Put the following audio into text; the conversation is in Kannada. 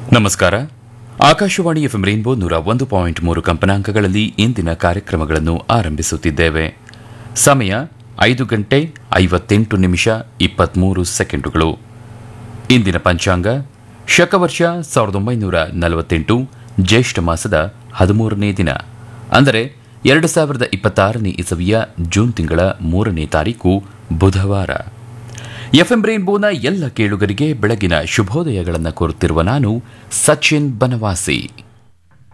ನಮಸ್ಕಾರ ಆಕಾಶವಾಣಿ ಎಫ್ಎಂ ರೈನ್ಬೋ ನೂರ ಒಂದು ಪಾಯಿಂಟ್ ಮೂರು ಕಂಪನಾಂಕಗಳಲ್ಲಿ ಇಂದಿನ ಕಾರ್ಯಕ್ರಮಗಳನ್ನು ಆರಂಭಿಸುತ್ತಿದ್ದೇವೆ ಸಮಯ ಐದು ಗಂಟೆ ಐವತ್ತೆಂಟು ನಿಮಿಷ ಇಪ್ಪತ್ಮೂರು ಸೆಕೆಂಡುಗಳು ಇಂದಿನ ಪಂಚಾಂಗ ಶಕವರ್ಷ ಸಾವಿರದ ಒಂಬೈನೂರ ನಲವತ್ತೆಂಟು ಜ್ಯೇಷ್ಠ ಮಾಸದ ಹದಿಮೂರನೇ ದಿನ ಅಂದರೆ ಎರಡು ಸಾವಿರದ ಇಪ್ಪತ್ತಾರನೇ ಇಸವಿಯ ಜೂನ್ ತಿಂಗಳ ಮೂರನೇ ತಾರೀಕು ಬುಧವಾರ ಎಫ್ಎಂ ರೈನ್ಬೋನ ಎಲ್ಲ ಕೇಳುಗರಿಗೆ ಬೆಳಗಿನ ಶುಭೋದಯಗಳನ್ನು ಕೋರುತ್ತಿರುವ ನಾನು ಸಚಿನ್ ಬನವಾಸಿ